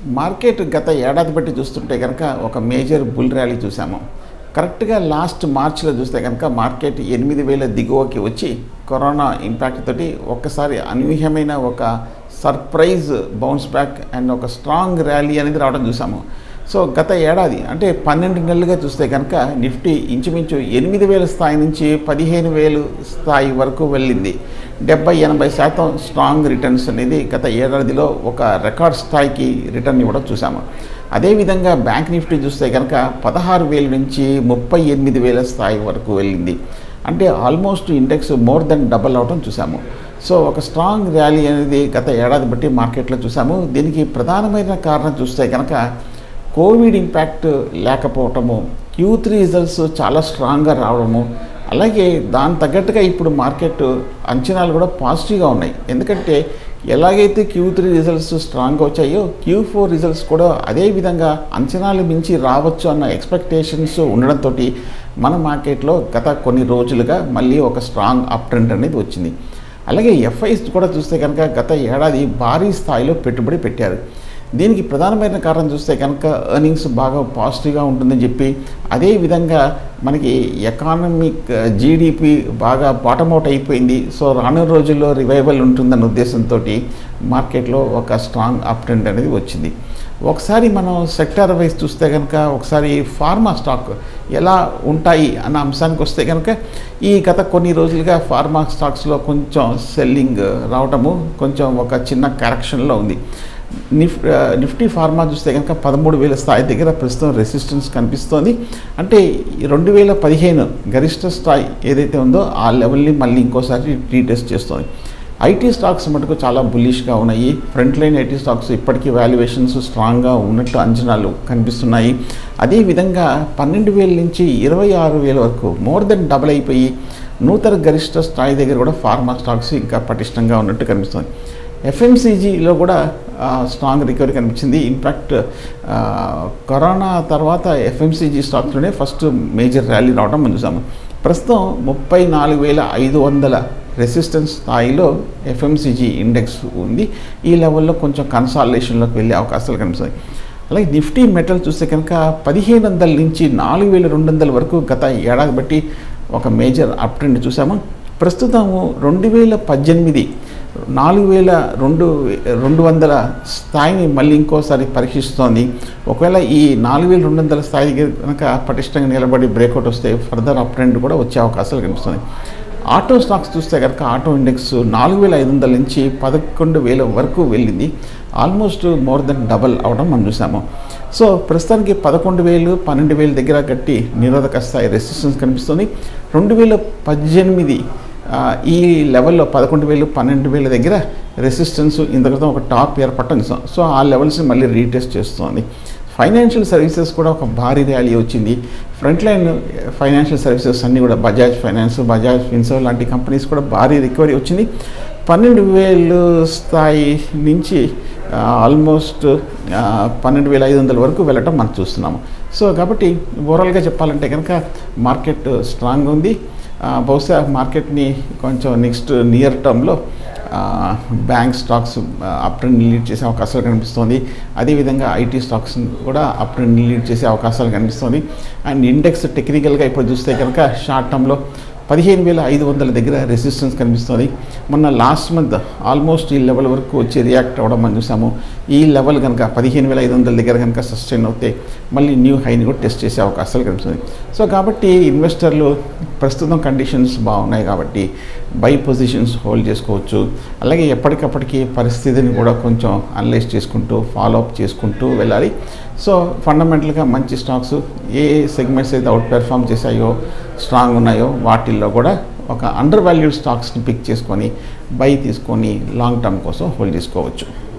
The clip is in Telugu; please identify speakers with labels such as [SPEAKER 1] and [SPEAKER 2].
[SPEAKER 1] మార్కెట్ గత ఏడాది బట్టి చూస్తుంటే కనుక ఒక మేజర్ బుల్ ర్యాలీ చూసాము కరెక్ట్గా లాస్ట్ మార్చ్లో చూస్తే కనుక మార్కెట్ ఎనిమిది వేల దిగువకి వచ్చి కరోనా ఇంపాక్ట్ తోటి ఒక్కసారి అనూహ్యమైన ఒక సర్ప్రైజ్ బౌన్స్ బ్యాక్ అండ్ ఒక స్ట్రాంగ్ ర్యాలీ అనేది రావడం చూసాము సో గత ఏడాది అంటే పన్నెండు నెలలుగా చూస్తే కనుక నిఫ్టీ ఇంచుమించు ఎనిమిది వేల స్థాయి నుంచి పదిహేను వేలు స్థాయి వరకు వెళ్ళింది డెబ్బై ఎనభై శాతం స్ట్రాంగ్ రిటర్న్స్ అనేది గత ఏడాదిలో ఒక రికార్డ్ స్థాయికి రిటర్న్ ఇవ్వడం చూసాము అదేవిధంగా బ్యాంక్ నిఫ్టీ చూస్తే కనుక పదహారు వేల నుంచి ముప్పై ఎనిమిది వేల స్థాయి వరకు వెళ్ళింది అంటే almost index more then double అవడం చూసాము సో ఒక స్ట్రాంగ్ ర్యాలీ అనేది గత ఏడాది బట్టి మార్కెట్లో చూసాము దీనికి ప్రధానమైన కారణం చూస్తే కనుక కోవిడ్ ఇంపాక్ట్ లేకపోవటము క్యూ త్రీ రిజల్ట్స్ చాలా స్ట్రాంగ్గా రావడము అలాగే దాని తగ్గట్టుగా ఇప్పుడు మార్కెట్ అంచనాలు కూడా పాజిటివ్గా ఉన్నాయి ఎందుకంటే ఎలాగైతే క్యూ త్రీ రిజల్ట్స్ స్ట్రాంగ్గా వచ్చాయో క్యూ ఫోర్ రిజల్ట్స్ కూడా అదే విధంగా అంచనాలు మించి రావచ్చు అన్న ఎక్స్పెక్టేషన్స్ ఉండడంతో మన మార్కెట్లో గత కొన్ని రోజులుగా మళ్ళీ ఒక స్ట్రాంగ్ అప్ ట్రెండ్ అనేది వచ్చింది అలాగే ఎఫ్ఐస్ కూడా చూస్తే కనుక గత ఏడాది భారీ స్థాయిలో పెట్టుబడి పెట్టారు దీనికి ప్రధానమైన కారణం చూస్తే కనుక ఎర్నింగ్స్ బాగా పాజిటివ్గా ఉంటుందని చెప్పి అదేవిధంగా మనకి ఎకానమిక్ జీడిపి బాగా బాటమౌట్ అయిపోయింది సో రానున్న రోజుల్లో రివైవల్ ఉంటుందన్న ఉద్దేశంతో మార్కెట్లో ఒక స్ట్రాంగ్ అప్ ట్రెండ్ అనేది వచ్చింది ఒకసారి మనం సెక్టర్ వైజ్ చూస్తే కనుక ఒకసారి ఫార్మా స్టాక్ ఎలా ఉంటాయి అన్న అంశానికి వస్తే కనుక ఈ గత కొన్ని రోజులుగా ఫార్మా స్టాక్స్లో కొంచెం సెల్లింగ్ రావటము కొంచెం ఒక చిన్న కరెక్షన్లో ఉంది నిఫ్ నిఫ్టీ ఫార్మా చూస్తే కనుక పదమూడు వేల స్థాయి దగ్గర ప్రస్తుతం రెసిస్టెన్స్ కనిపిస్తోంది అంటే రెండు వేల పదిహేను గరిష్ట స్థాయి ఏదైతే ఉందో ఆ లెవెల్ని మళ్ళీ ఇంకోసారి రీటెస్ట్ చేస్తోంది ఐటీ స్టాక్స్ మటుకు చాలా బుల్లిష్గా ఉన్నాయి ఫ్రంట్ లైన్ ఐటీ స్టాక్స్ ఇప్పటికీ వాల్యుయేషన్స్ స్ట్రాంగ్గా ఉన్నట్టు అంచనాలు కనిపిస్తున్నాయి అదేవిధంగా పన్నెండు వేల నుంచి ఇరవై ఆరు వేల వరకు మోర్ దెన్ డబల్ అయిపోయి నూతన గరిష్ట స్థాయి దగ్గర కూడా ఫార్మా స్టాక్స్ ఇంకా పటిష్టంగా ఉన్నట్టు కనిపిస్తుంది ఎఫ్ఎంసీజీలో కూడా స్ట్రాంగ్ రికవరీ కనిపించింది ఇన్ఫ్యాక్ట్ కరోనా తర్వాత ఎఫ్ఎంసీజీ స్టాక్స్లోనే ఫస్ట్ మేజర్ ర్యాలీ రావడం మనం చూసాము ప్రస్తుతం ముప్పై నాలుగు వేల ఐదు వందల రెసిస్టెన్స్ స్థాయిలో ఎఫ్ఎంసీజీ ఇండెక్స్ ఉంది ఈ లెవెల్లో కొంచెం కన్సాలిడేషన్లోకి వెళ్ళే అవకాశాలు కనిపిస్తాయి అలాగే నిఫ్టీ మెటల్ చూస్తే కనుక పదిహేను వందల నుంచి నాలుగు వేల రెండు వందల వరకు గత ఏడాది బట్టి ఒక మేజర్ అప్ ట్రెండ్ చూసాము ప్రస్తుతము రెండు వేల పద్దెనిమిది నాలుగు వేల రెండు రెండు వందల స్థాయిని మళ్ళీ ఇంకోసారి పరీక్షిస్తోంది ఒకవేళ ఈ నాలుగు వేల రెండు వందల స్థాయి కనుక పటిష్టంగా నిలబడి బ్రేక్అవుట్ వస్తే ఫర్దర్ అప్ ట్రెండ్ కూడా వచ్చే అవకాశాలు కనిపిస్తుంది ఆటో స్టాక్స్ చూస్తే కనుక ఆటో ఇండెక్స్ నాలుగు వేల ఐదు వందల నుంచి పదకొండు వేల వరకు వెళ్ళింది ఆల్మోస్ట్ మోర్ దెన్ డబల్ అవడం మనం చూసాము సో ప్రస్తుతానికి పదకొండు వేలు పన్నెండు వేల దగ్గర గట్టి నిరోధక స్థాయి రెసిస్టెన్స్ కనిపిస్తుంది రెండు వేల పద్దెనిమిది ఈ లెవెల్లో పదకొండు వేలు పన్నెండు వేల దగ్గర రెసిస్టెన్స్ ఇంతక్రితం ఒక టాప్ ఏర్పడటం చూసాం సో ఆ లెవెల్స్ని మళ్ళీ రీటెస్ట్ చేస్తుంది ఫైనాన్షియల్ సర్వీసెస్ కూడా ఒక భారీ ర్యాలీ వచ్చింది ఫ్రంట్ లైన్ ఫైనాన్షియల్ సర్వీసెస్ అన్నీ కూడా బజాజ్ ఫైనాన్స్ బజాజ్ ఫిన్సో లాంటి కంపెనీస్ కూడా భారీ రికవరీ వచ్చింది పన్నెండు వేలు స్థాయి నుంచి ఆల్మోస్ట్ పన్నెండు వేల ఐదు వందల వరకు వెళ్ళటం మనం చూస్తున్నాము సో కాబట్టి ఓవరాల్గా చెప్పాలంటే కనుక మార్కెట్ స్ట్రాంగ్ ఉంది బహుశా మార్కెట్ని కొంచెం నెక్స్ట్ నియర్ టర్మ్లో bank stocks up trend lead చేసే అవకాశాలు కనిపిస్తుంది అదేవిధంగా ఐటీ స్టాక్స్ కూడా అప్ ట్రెండ్ లీడ్ చేసే అవకాశాలు కనిపిస్తుంది అండ్ ఇండెక్స్ టెక్నికల్గా ఇప్పుడు చూస్తే కనుక షార్ట్ టర్మ్లో పదిహేను వేల ఐదు వందల దగ్గర రెసిస్టెన్స్ కనిపిస్తుంది మొన్న లాస్ట్ మంత్ ఆల్మోస్ట్ ఈ లెవెల్ వరకు వచ్చి రియాక్ట్ అవ్వడం మనం చూసాము ఈ లెవెల్ కనుక పదిహేను వేల ఐదు వందల దగ్గర కనుక సస్టైన్ అవుతే మళ్ళీ న్యూ హైని కూడా టెస్ట్ చేసే అవకాశాలు కనిపిస్తుంది సో కాబట్టి ఇన్వెస్టర్లు ప్రస్తుతం కండిషన్స్ బాగున్నాయి కాబట్టి బై పొజిషన్స్ హోల్డ్ చేసుకోవచ్చు అలాగే ఎప్పటికప్పటికి పరిస్థితిని కూడా కొంచెం అనలైజ్ చేసుకుంటూ ఫాలో అప్ చేసుకుంటూ వెళ్ళాలి సో ఫండమెంటల్గా మంచి స్టాక్స్ ఏ సెగ్మెంట్స్ అయితే అవుట్ పెర్ఫామ్ చేశాయో స్ట్రాంగ్ ఉన్నాయో వాటిల్లో కూడా ఒక అండర్ వాల్యూడ్ స్టాక్స్ని పిక్ చేసుకొని బై తీసుకొని లాంగ్ టర్మ్ కోసం హోల్డ్ చేసుకోవచ్చు